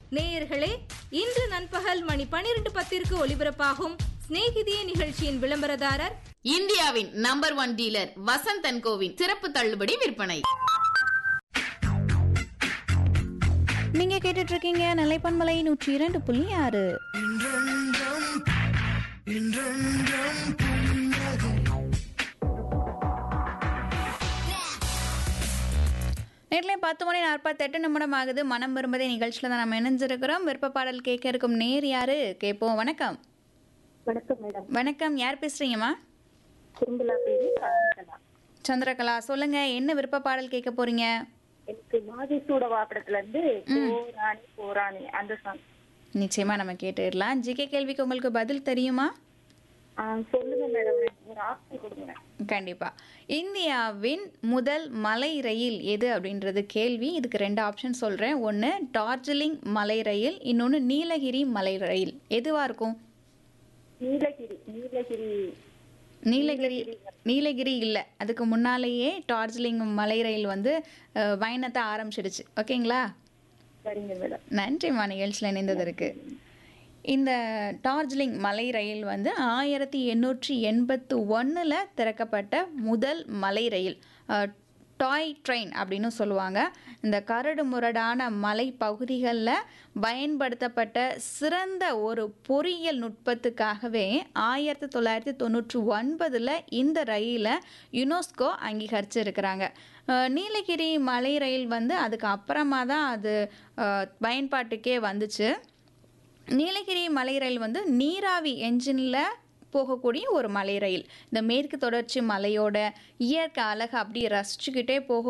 நேயர்களே இன்று நண்பகல் மணி பனிரெண்டு பத்திற்கு ஒலிபரப்பாகும் சிநேகிதியே நிகழ்ச்சியின் விளம்பரதாரர் இந்தியாவின் number one dealer Vasanth and கோவின் சிறப்பு தள்ளுபடி விற்பனை நீங்க கேட்டுட்டு இருக்கீங்க நிலைப்பன்மலை நூற்றி இரண்டு புள்ளி ஆறு நேரில் பத்து மணி நாற்பத்தெட்டு நிமிடம் ஆகுது மனம் விரும்பதே நிகழ்ச்சியில் தான் நம்ம இணைஞ்சிருக்கிறோம் விருப்ப பாடல் கேட்க இருக்கும் நேர் யாரு கேட்போம் வணக்கம் வணக்கம் மேடம் வணக்கம் யார் பேசுறீங்கம்மா குறும்புலா பேரு சந்திரகலா சந்திரகலா சொல்லுங்க என்ன விருப்ப பாடல் கேட்க போறீங்க எனக்கு மாதேசூட வாப்படத்துல இருந்து போராணி போராணி அந்த சாங் நிச்சயமா நம்ம கேட்டுடலாம் ஜிகே கேள்விக்கு உங்களுக்கு பதில் தெரியுமா சொல்லுங்க மேடம் ஒரு ஆப்ஷன் கொடுங்க கண்டிப்பா இந்தியாவின் முதல் மலை ரயில் எது அப்படின்றது கேள்வி இதுக்கு ரெண்டு ஆப்ஷன் சொல்றேன் ஒன்று டார்ஜிலிங் மலை ரயில் இன்னொன்று நீலகிரி மலை ரயில் எதுவா இருக்கும் நீலகிரி நீலகிரி நீலகிரி நீலகிரி இல்லை அதுக்கு முன்னாலேயே டார்ஜிலிங் மலை ரயில் வந்து அஹ், பயணத்தை ஆரம்பிச்சிடுச்சு ஓகேங்களா சரிங்க மேடம் நன்றிம்மா நிகழ்ச்சியில் இணைந்ததற்கு இந்த டார்ஜிலிங் மலை ரயில் வந்து ஆயிரத்தி எண்ணூற்றி எண்பத்து ஒன்றில் திறக்கப்பட்ட முதல் மலை ரயில் அஹ், டாய் ட்ரெயின் அப்படின்னு சொல்லுவாங்க இந்த கரடு முரடான மலை பகுதிகளில் பயன்படுத்தப்பட்ட சிறந்த ஒரு பொறியியல் நுட்பத்துக்காகவே ஆயிரத்தி தொள்ளாயிரத்தி தொண்ணூற்றி ஒன்பதில் இந்த ரயிலை யுனெஸ்கோ அங்கீகரிச்சிருக்கிறாங்க அஹ், நீலகிரி மலை ரயில் வந்து அதுக்கு அப்புறமா தான் அது அஹ், பயன்பாட்டுக்கே வந்துச்சு நீலகிரி மலை ரயில் வந்து நீராவி என்ஜினில் போகக்கூடிய ஒரு மலை ரயில் இந்த மேற்கு தொடர்ச்சி மலையோட இயற்கை அழகை அப்படியே ரசிச்சுக்கிட்டே போக